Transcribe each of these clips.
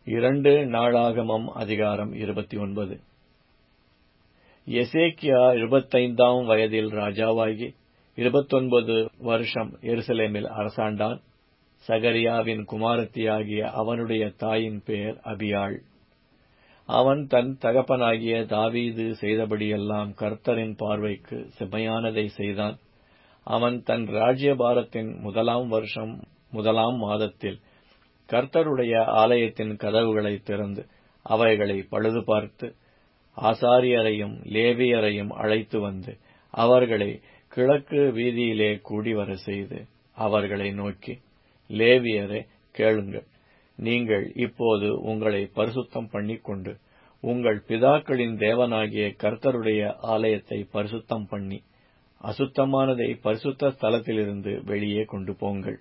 இரண்டு நாளாகமம் அதிகாரம் இருபத்தி ஒன்பது எசேக்கியா இருபத்தைந்தாம் வயதில் ராஜாவாகி இருபத்தொன்பது வருஷம் எருசலேமில் அரசாண்டான் சகரியாவின் குமாரத்தியாகிய அவனுடைய தாயின் பெயர் அபியாள் அவன் தன் தகப்பனாகிய தாவீது செய்தபடியெல்லாம் கர்த்தரின் பார்வைக்கு செம்மையானதை செய்தான் அவன் தன் ராஜ்யபாரத்தின் முதலாம் வருஷம் முதலாம் மாதத்தில் கர்த்தருடைய ஆலயத்தின் கதவுகளை திறந்து அவைகளை பழுது பார்த்து ஆசாரியரையும் லேவியரையும் அழைத்து வந்து அவர்களை கிழக்கு வீதியிலே கூடிவர செய்து அவர்களை நோக்கி லேவியரே கேளுங்கள் நீங்கள் இப்போது உங்களை பரிசுத்தம் பண்ணிக்கொண்டு உங்கள் பிதாக்களின் தேவனாகிய கர்த்தருடைய ஆலயத்தை பரிசுத்தம் பண்ணி அசுத்தமானதை பரிசுத்த ஸ்தலத்திலிருந்து வெளியே கொண்டு போங்கள்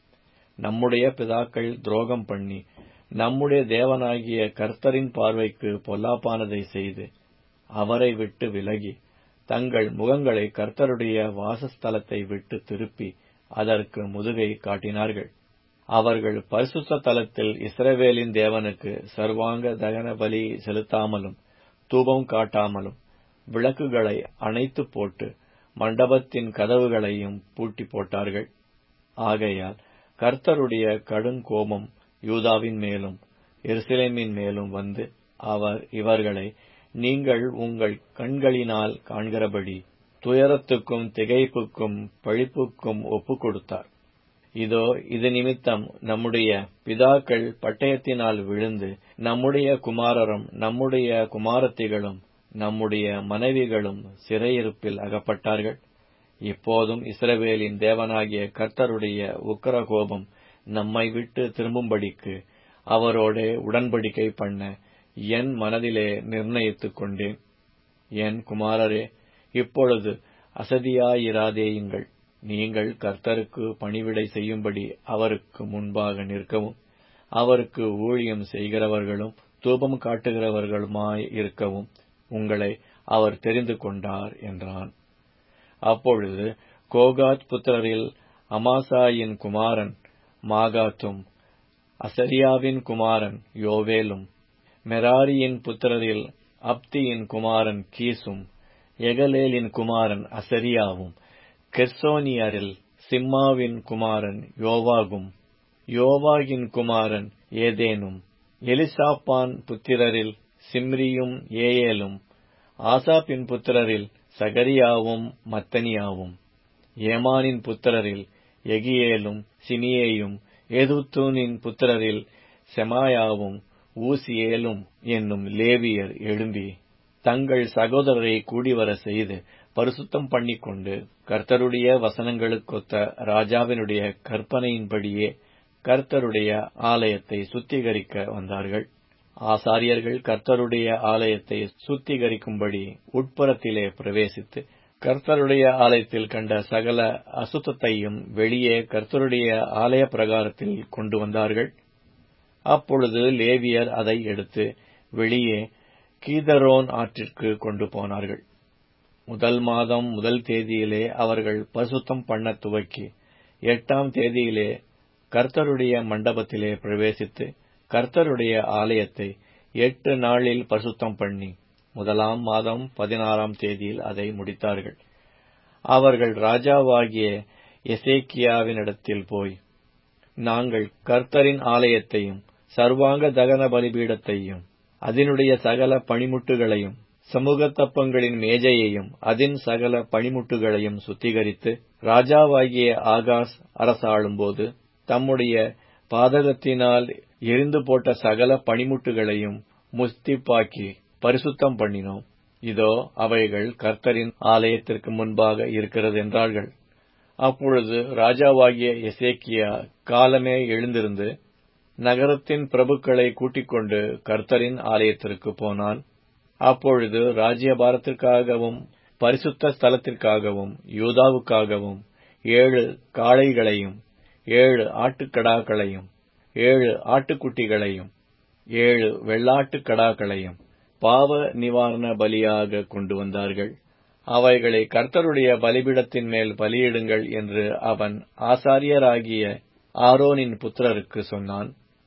நம்முடைய பிதாக்கள் துரோகம் பண்ணி நம்முடைய தேவனாகிய கர்த்தரின் பார்வைக்கு பொல்லாப்பானதை செய்து அவரை விட்டு விலகி தங்கள் முகங்களை கர்த்தருடைய வாசஸ்தலத்தை விட்டு திருப்பி அதற்கு முதுகை காட்டினார்கள் அவர்கள் பரிசுத்த தலத்தில் இஸ்ரவேலின் தேவனுக்கு சர்வாங்க தகன பலி செலுத்தாமலும் தூபம் காட்டாமலும் விளக்குகளை அணைத்து போட்டு மண்டபத்தின் கதவுகளையும் பூட்டி போட்டார்கள் ஆகையால் கர்த்தருடைய கடுங்கோபம் யூதாவின் மேலும் எருசலேமின் மேலும் வந்து அவர் இவர்களை நீங்கள் உங்கள் கண்களினால் காண்கிறபடி துயரத்துக்கும் திகைப்புக்கும் பழிப்புக்கும் ஒப்புக் கொடுத்தார் இதோ இது நிமித்தம் நம்முடைய பிதாக்கள் பட்டயத்தினால் விழுந்து நம்முடைய குமாரரும் நம்முடைய குமாரத்திகளும் நம்முடைய மனைவிகளும் சிறையிருப்பில் அகப்பட்டார்கள் இப்போதும் இஸ்ரவேலின் தேவனாகிய கர்த்தருடைய உக்கரகோபம் நம்மை விட்டு திரும்பும்படிக்கு அவரோட உடன்படிக்கை பண்ண என் மனதிலே நிர்ணயித்துக் கொண்டேன் என் குமாரரே இப்பொழுது அசதியாயிராதேயுங்கள் நீங்கள் கர்த்தருக்கு பணிவிடை செய்யும்படி அவருக்கு முன்பாக நிற்கவும் அவருக்கு ஊழியம் செய்கிறவர்களும் தூபம் காட்டுகிறவர்களுமாய் இருக்கவும் உங்களை அவர் தெரிந்து கொண்டார் என்றான் அப்பொழுது கோகாத் புத்திரரில் அமாசாயின் குமாரன் மாகாத்தும் அசரியாவின் குமாரன் யோவேலும் மெராரியின் புத்திரரில் அப்தியின் குமாரன் கீசும் எகலேலின் குமாரன் அசரியாவும் கெர்சோனியரில் சிம்மாவின் குமாரன் யோவாகும் யோவாகின் குமாரன் ஏதேனும் எலிசாப்பான் புத்திரரில் சிம்ரியும் ஏயேலும் ஆசாப்பின் புத்திரரில் சகரியாவும் மத்தனியாவும் ஏமானின் புத்திரரில் எகியேலும் சிமியேயும் ஏதுத்தூனின் புத்திரரில் செமாயாவும் ஊசியேலும் என்னும் லேவியர் எழும்பி தங்கள் சகோதரரை கூடிவர செய்து பரிசுத்தம் பண்ணிக்கொண்டு கர்த்தருடைய வசனங்களுக்கொத்த ராஜாவினுடைய கற்பனையின்படியே கர்த்தருடைய ஆலயத்தை சுத்திகரிக்க வந்தார்கள் ஆசாரியர்கள் கர்த்தருடைய ஆலயத்தை சுத்திகரிக்கும்படி உட்புறத்திலே பிரவேசித்து கர்த்தருடைய ஆலயத்தில் கண்ட சகல அசுத்தத்தையும் வெளியே கர்த்தருடைய ஆலய பிரகாரத்தில் கொண்டு வந்தார்கள் அப்பொழுது லேவியர் அதை எடுத்து வெளியே கீதரோன் ஆற்றிற்கு கொண்டு போனார்கள் முதல் மாதம் முதல் தேதியிலே அவர்கள் பரிசுத்தம் பண்ண துவக்கி எட்டாம் தேதியிலே கர்த்தருடைய மண்டபத்திலே பிரவேசித்து கர்த்தருடைய ஆலயத்தை எட்டு நாளில் பரிசுத்தம் பண்ணி முதலாம் மாதம் பதினாறாம் தேதியில் அதை முடித்தார்கள் அவர்கள் ராஜாவாகிய எசேக்கியாவினிடத்தில் போய் நாங்கள் கர்த்தரின் ஆலயத்தையும் சர்வாங்க தகன பலிபீடத்தையும் அதனுடைய சகல பணிமுட்டுகளையும் சமூகத்தப்பங்களின் மேஜையையும் அதன் சகல பணிமுட்டுகளையும் சுத்திகரித்து ராஜாவாகிய ஆகாஸ் அரசாளும்போது தம்முடைய பாதகத்தினால் எரிந்து போட்ட சகல பணிமுட்டுகளையும் முஸ்திப்பாக்கி பரிசுத்தம் பண்ணினோம் இதோ அவைகள் கர்த்தரின் ஆலயத்திற்கு முன்பாக இருக்கிறது என்றார்கள் அப்பொழுது ராஜாவாகிய எசேக்கியா காலமே எழுந்திருந்து நகரத்தின் பிரபுக்களை கூட்டிக் கொண்டு கர்த்தரின் ஆலயத்திற்கு போனான் அப்பொழுது ராஜ்யபாரத்திற்காகவும் பரிசுத்த ஸ்தலத்திற்காகவும் யூதாவுக்காகவும் ஏழு காளைகளையும் ஏழு ஆட்டுக்கடாக்களையும் ஏழு ஆட்டுக்குட்டிகளையும் ஏழு வெள்ளாட்டுக் கடாக்களையும் பாவ நிவாரண பலியாக கொண்டு வந்தார்கள் அவைகளை கர்த்தருடைய பலிபீடத்தின் மேல் பலியிடுங்கள் என்று அவன் ஆசாரியராகிய ஆரோனின் புத்திரருக்கு சொன்னான்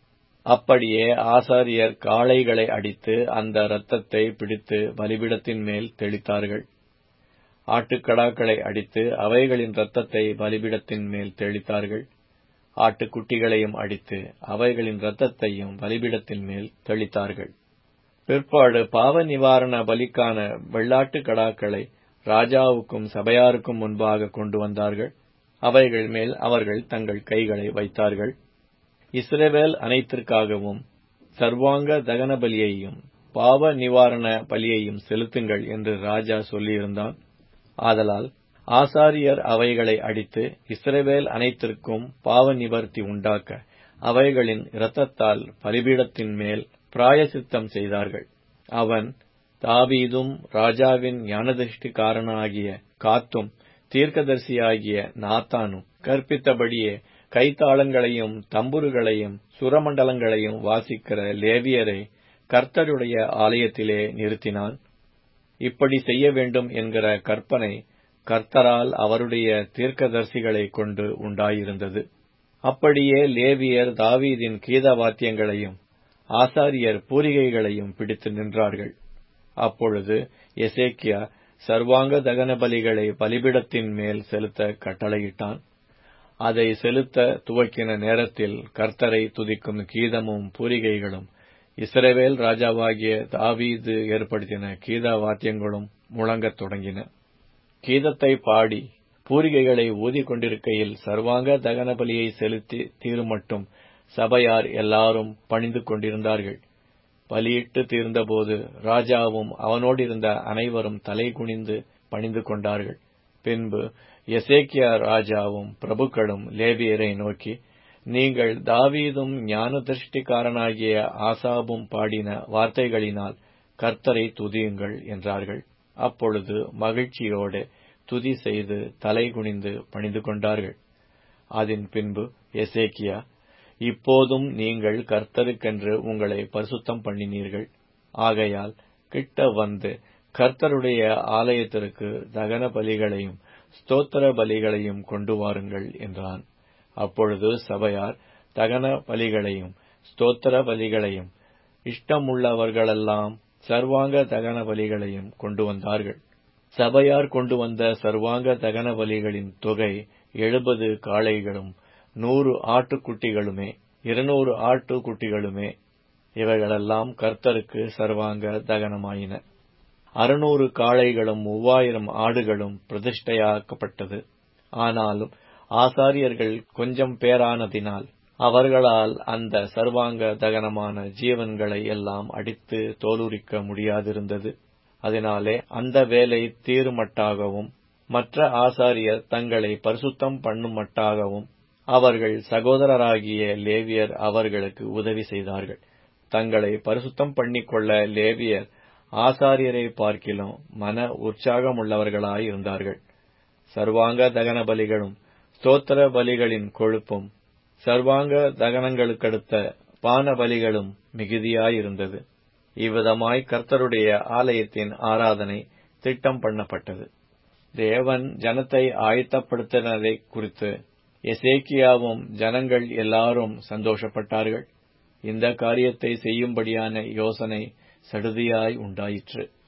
அப்படியே ஆசாரியர் காளைகளை அடித்து அந்த இரத்தத்தை பிடித்து பலிபீடத்தின் மேல் தெளித்தார்கள் ஆட்டுக்கடாக்களை அடித்து அவைகளின் இரத்தத்தை பலிபீடத்தின் மேல் தெளித்தார்கள் ஆட்டுக்குட்டிகளையும் அடித்து அவைகளின் இரத்தத்தையும் பலிபீடத்தின் மேல் தெளித்தார்கள் பிற்பாடு பாவ நிவாரண பலிக்கான வெள்ளாட்டு கடாக்களை ராஜாவுக்கும் சபையாருக்கும் முன்பாக கொண்டு வந்தார்கள் அவைகள் மேல் அவர்கள் தங்கள் கைகளை வைத்தார்கள் இஸ்ரவேல் அனைத்திற்காகவும் சர்வாங்க தகன பலியையும் பாவ நிவாரண பலியையும் செலுத்துங்கள் என்று ராஜா சொல்லியிருந்தான் ஆதலால் ஆசாரியர் அவைகளை அடித்து இஸ்ரவேல் அனைத்திற்கும் பாவ நிவர்த்தி உண்டாக்க அவைகளின் இரத்தத்தால் பலிபீடத்தின் மேல் பிராயசித்தம் செய்தார்கள் அவன் தாவீதும் ராஜாவின் ஞானதிஷ்டிக்காரனாகிய காத்தும் தீர்க்கதரிசியாகிய நாத்தானும் கற்பித்தபடியே கைத்தாளங்களையும் தம்புருகளையும் சுரமண்டலங்களையும் வாசிக்கிற லேவியரை கர்த்தருடைய ஆலயத்திலே நிறுத்தினான் இப்படி செய்ய வேண்டும் என்கிற கற்பனை கர்த்தரால் அவருடைய தீர்க்கதரிசிகளை கொண்டு உண்டாயிருந்தது அப்படியே லேவியர் தாவீதின் கீத வாத்தியங்களையும் ஆசாரியர் பூரிகைகளையும் பிடித்து நின்றார்கள் அப்பொழுது எசேக்கியா சர்வாங்க தகன பலிகளை பலிபிடத்தின் மேல் செலுத்த கட்டளையிட்டான் அதை செலுத்த துவக்கின நேரத்தில் கர்த்தரை துதிக்கும் கீதமும் பூரிகைகளும் இஸ்ரவேல் ராஜாவாகிய தாவீது ஏற்படுத்தின கீத வாத்தியங்களும் முழங்கத் தொடங்கின கீதத்தை பாடி பூரிகைகளை ஊதிக் கொண்டிருக்கையில் சர்வாங்க தகன பலியை செலுத்தி தீருமட்டும் சபையார் எல்லாரும் பணிந்து கொண்டிருந்தார்கள் பலியிட்டு தீர்ந்தபோது ராஜாவும் அவனோடிருந்த அனைவரும் தலை குனிந்து பணிந்து கொண்டார்கள் பின்பு எசேக்கியா ராஜாவும் பிரபுக்களும் லேவியரை நோக்கி நீங்கள் தாவீதும் ஞான திருஷ்டிக்காரனாகிய ஆசாபும் பாடின வார்த்தைகளினால் கர்த்தரை துதியுங்கள் என்றார்கள் அப்பொழுது மகிழ்ச்சியோடு துதி செய்து தலை குனிந்து பணிந்து கொண்டார்கள் அதன் பின்பு எசேக்கியா இப்போதும் நீங்கள் கர்த்தருக்கென்று உங்களை பரிசுத்தம் பண்ணினீர்கள் ஆகையால் கிட்ட வந்து கர்த்தருடைய ஆலயத்திற்கு தகன பலிகளையும் ஸ்தோத்திர பலிகளையும் கொண்டு வாருங்கள் என்றான் அப்பொழுது சபையார் தகன பலிகளையும் ஸ்தோத்திர பலிகளையும் இஷ்டமுள்ளவர்களெல்லாம் சர்வாங்க தகன பலிகளையும் கொண்டு வந்தார்கள் சபையார் கொண்டு வந்த சர்வாங்க தகன பலிகளின் தொகை எழுபது காளைகளும் நூறு ஆட்டுக்குட்டிகளுமே இருநூறு ஆட்டுக்குட்டிகளுமே இவைகளெல்லாம் கர்த்தருக்கு சர்வாங்க தகனமாயின அறுநூறு காளைகளும் மூவாயிரம் ஆடுகளும் பிரதிஷ்டையாக்கப்பட்டது ஆனாலும் ஆசாரியர்கள் கொஞ்சம் பேரானதினால் அவர்களால் அந்த சர்வாங்க தகனமான ஜீவன்களை எல்லாம் அடித்து தோலுரிக்க முடியாதிருந்தது அதனாலே அந்த வேலை தீருமட்டாகவும் மற்ற ஆசாரியர் தங்களை பரிசுத்தம் பண்ணுமட்டாகவும் அவர்கள் சகோதரராகிய லேவியர் அவர்களுக்கு உதவி செய்தார்கள் தங்களை பரிசுத்தம் பண்ணிக்கொள்ள லேவியர் ஆசாரியரை பார்க்கிலும் மன உற்சாகமுள்ளவர்களாயிருந்தார்கள் சர்வாங்க தகன பலிகளும் ஸ்தோத்திர பலிகளின் கொழுப்பும் சர்வாங்க தகனங்களுக்கடுத்த பான பலிகளும் மிகுதியாயிருந்தது இவ்விதமாய் கர்த்தருடைய ஆலயத்தின் ஆராதனை திட்டம் பண்ணப்பட்டது தேவன் ஜனத்தை ஆயத்தப்படுத்தினதை குறித்து எசேக்கியாவும் ஜனங்கள் எல்லாரும் சந்தோஷப்பட்டார்கள் இந்த காரியத்தை செய்யும்படியான யோசனை சடுதியாய் உண்டாயிற்று